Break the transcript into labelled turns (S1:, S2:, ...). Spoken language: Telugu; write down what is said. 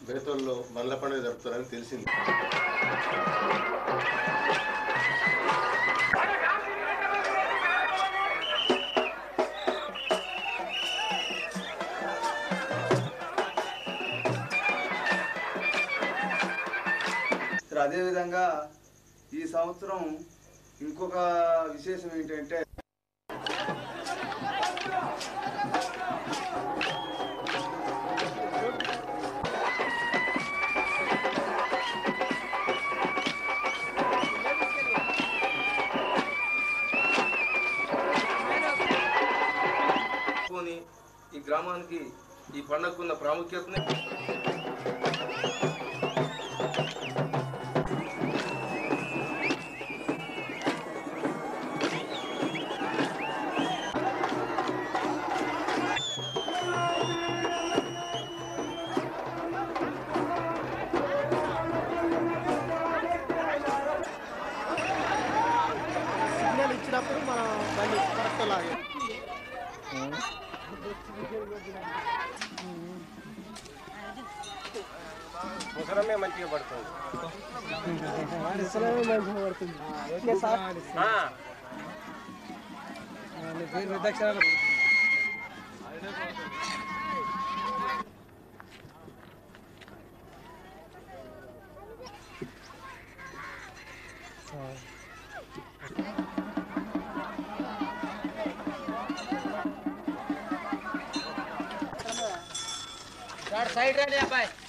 S1: బేతోల్లో బండ్ల పండుగ జరుపుతారని తెలిసింది
S2: మరి అదేవిధంగా ఈ సంవత్సరం ఇంకొక విశేషం ఏంటంటే
S3: పోని ఈ గ్రామానికి ఈ పండగకున్న ప్రాముఖ్యతని
S4: సిగ్నల్ ఇచ్చినప్పుడు మనం బండి కరెక్ట్ లాగే
S5: ముసలమే మంచిగా పడుతుంది
S4: అసలే మంచిగా పడుతుంది ఓకే సార్
S5: ఆ,
S4: నీ పేరు పెద్దక్షరాలు
S6: సైడ్ రండి అబ్బాయి